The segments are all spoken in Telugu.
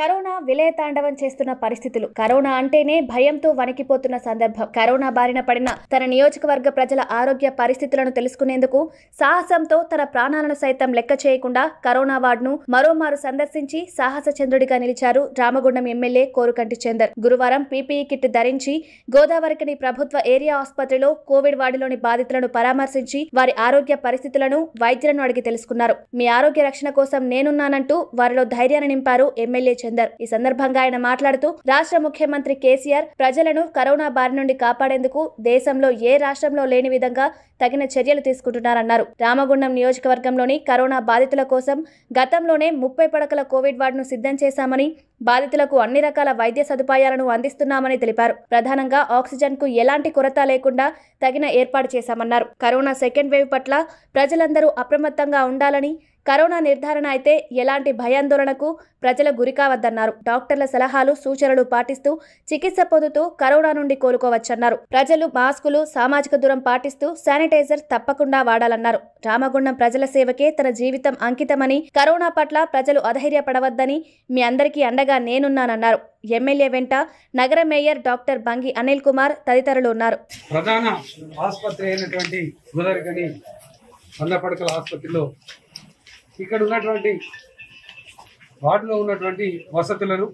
కరోనా విలయతాండవం చేస్తున్న పరిస్థితులు కరోనా అంటేనే భయంతో వణికిపోతున్న సందర్భం కరోనా బారిన పడిన తన నియోజకవర్గ ప్రజల ఆరోగ్య పరిస్థితులను తెలుసుకునేందుకు సాహసంతో తన ప్రాణాలను సైతం లెక్క చేయకుండా కరోనా వార్డును మరోమారు సందర్శించి సాహస చంద్రుడిగా నిలిచారు రామగుండం ఎమ్మెల్యే కోరుకంటి చందర్ గురువారం పీపీఈ కిట్ ధరించి గోదావరికని ప్రభుత్వ ఏరియా ఆసుపత్రిలో కోవిడ్ వార్డులోని బాధితులను పరామర్శించి వారి ఆరోగ్య పరిస్థితులను వైద్యులను అడిగి తెలుసుకున్నారు మీ ఆరోగ్య రక్షణ కోసం నేనున్నానంటూ వారిలో ధైర్యాన్ని నింపారు ఎమ్మెల్యే చందర్ ఈ సందర్భంగా ఆయన మాట్లాడుతూ రాష్ట్ర ముఖ్యమంత్రి కేసీఆర్ ప్రజలను కరోనా బారి నుండి కాపాడేందుకు దేశంలో ఏ రాష్ట్రంలో లేని విధంగా తగిన చర్యలు తీసుకుంటున్నారన్నారు రామగుండం నియోజకవర్గంలోని కరోనా బాధితుల కోసం గతంలోనే ముప్పై పడకల కోవిడ్ వార్డును సిద్ధం చేశామని బాధితులకు అన్ని రకాల వైద్య సదుపాయాలను అందిస్తున్నామని తెలిపారు ప్రధానంగా ఆక్సిజన్ కు ఎలాంటి కొరత లేకుండా తగిన ఏర్పాటు చేశామన్నారు కరోనా సెకండ్ వేవ్ పట్ల ప్రజలందరూ అప్రమత్తంగా ఉండాలని కరోనా నిర్ధారణ అయితే ఎలాంటి భయాందోళనకు ప్రజల గురికావద్దన్నారు డాక్టర్ల సలహాలు సూచనలు పాటిస్తూ చికిత్స పొందుతూ కరోనా నుండి కోలుకోవచ్చన్నారు ప్రజలు మాస్కులు సామాజిక దూరం పాటిస్తూ శానిటైజర్ తప్పకుండా వాడాలన్నారు రామగుండం ప్రజల సేవకే తన జీవితం అంకితమని కరోనా పట్ల ప్రజలు అధైర్యపడవద్దని మీ అందరికీ అండగా నేనున్నానన్నారు ఎమ్మెల్యే వెంట నగర మేయర్ డాక్టర్ బంగి అనిల్ కుమార్ తదితరులు ఉన్నారు ప్రధాన ఆసుపత్రి అయినటువంటి గోదావరికని వంద పడకల ఆసుపత్రిలో ఇక్కడ ఉన్నటువంటి వార్డులో ఉన్నటువంటి వసతులను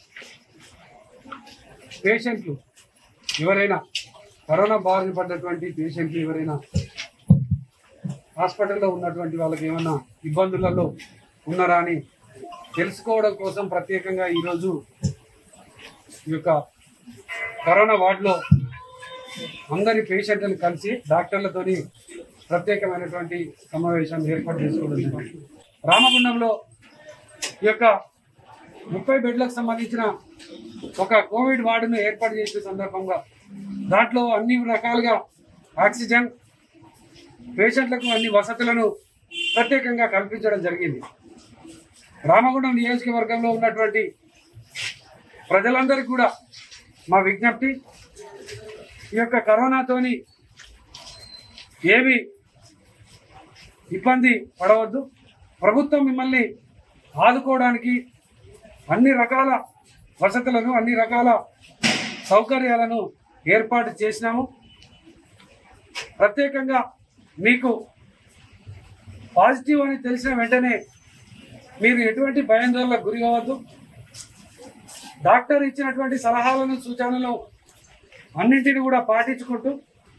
పేషెంట్లు ఎవరైనా కరోనా బారిన పడ్డటువంటి పేషెంట్లు ఎవరైనా హాస్పిటల్లో ఉన్నటువంటి వాళ్ళకి ఏమైనా ఇబ్బందులలో ఉన్నారా అని తెలుసుకోవడం కోసం ప్రత్యేకంగా ఈరోజు ఈ యొక్క కరోనా వార్డులో అందరి పేషెంట్లను కలిసి డాక్టర్లతోని ప్రత్యేకమైనటువంటి సమావేశం ఏర్పాటు చేసుకోవడం జరిగింది. రామగుండంలో ఈ యొక్క ముప్పై బెడ్లకు సంబంధించిన ఒక కోవిడ్ వార్డును ఏర్పాటు చేసే సందర్భంగా దాంట్లో అన్ని రకాలుగా ఆక్సిజన్ పేషెంట్లకు అన్ని వసతులను ప్రత్యేకంగా కల్పించడం జరిగింది రామగుండం నియోజకవర్గంలో ఉన్నటువంటి ప్రజలందరికీ కూడా మా విజ్ఞప్తి ఈ యొక్క కరోనాతోని ఏమి ఇబ్బంది పడవద్దు ప్రభుత్వం మిమ్మల్ని ఆదుకోవడానికి అన్ని రకాల వసతులను అన్ని రకాల సౌకర్యాలను ఏర్పాటు చేసినాము ప్రత్యేకంగా మీకు పాజిటివ్ అని తెలిసిన వెంటనే మీరు ఎటువంటి భయాందోళనకు గురి కావద్దు డాక్టర్ ఇచ్చినటువంటి సలహాలను సూచనలు అన్నింటిని కూడా పాటించుకుంటూ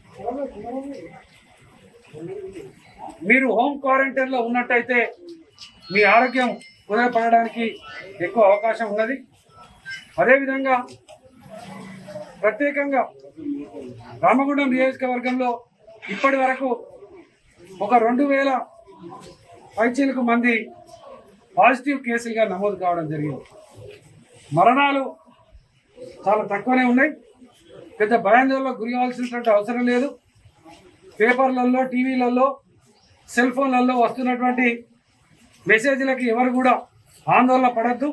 మీరు హోమ్ క్వారంటైన్లో ఉన్నట్టయితే మీ ఆరోగ్యం కుదరపడడానికి ఎక్కువ అవకాశం ఉన్నది అదేవిధంగా ప్రత్యేకంగా రామగుండం నియోజకవర్గంలో ఇప్పటి వరకు ఒక రెండు వేల పైచీలకు మంది పాజిటివ్ కేసులుగా నమోదు కావడం జరిగింది మరణాలు చాలా తక్కువనే ఉన్నాయి పెద్ద భయాందోళనకు గురి కావాల్సినటువంటి అవసరం లేదు పేపర్లలో టీవీలలో సెల్ ఫోన్లలో వస్తున్నటువంటి మెసేజ్లకి ఎవరు కూడా ఆందోళన పడద్దు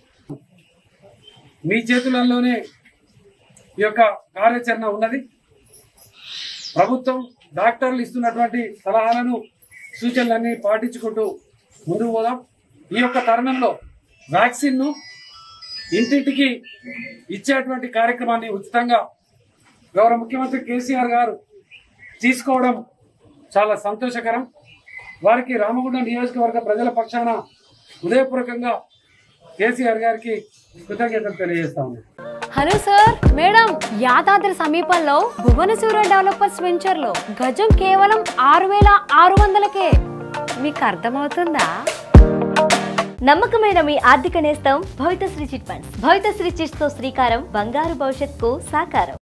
మీ చేతులలోనే ఈ యొక్క కార్యాచరణ ఉన్నది ప్రభుత్వం డాక్టర్లు ఇస్తున్నటువంటి సలహాలను సూచనలన్నీ పాటించుకుంటూ ముందుకు పోదాం ఈ యొక్క తరుణంలో వ్యాక్సిన్ను ఇంటింటికి ఇచ్చేటువంటి కార్యక్రమాన్ని ఉచితంగా గౌరవ ముఖ్యమంత్రి కేసీఆర్ గారు తీసుకోవడం చాలా సంతోషకరం వారికి రామగుండం నియోజకవర్గ ప్రజల పక్షాన హృదయపూర్వకంగా కేసీఆర్ గారికి కృతజ్ఞతలు తెలియజేస్తా ఉన్నాను హలో సార్ మేడం యాదాద్రి సమీపంలో భువనసూర డెవలపర్స్ వెంచర్ లో గజం కేవలం ఆరు వేల ఆరు వందలకే మీకు అర్థమవుతుందా నమ్మకమైన మీ ఆర్థిక నేస్తం Bhavithasri chit funds Bhavithasri chits తో శ్రీకారం బంగారు భవిష్యత్కు సాకారం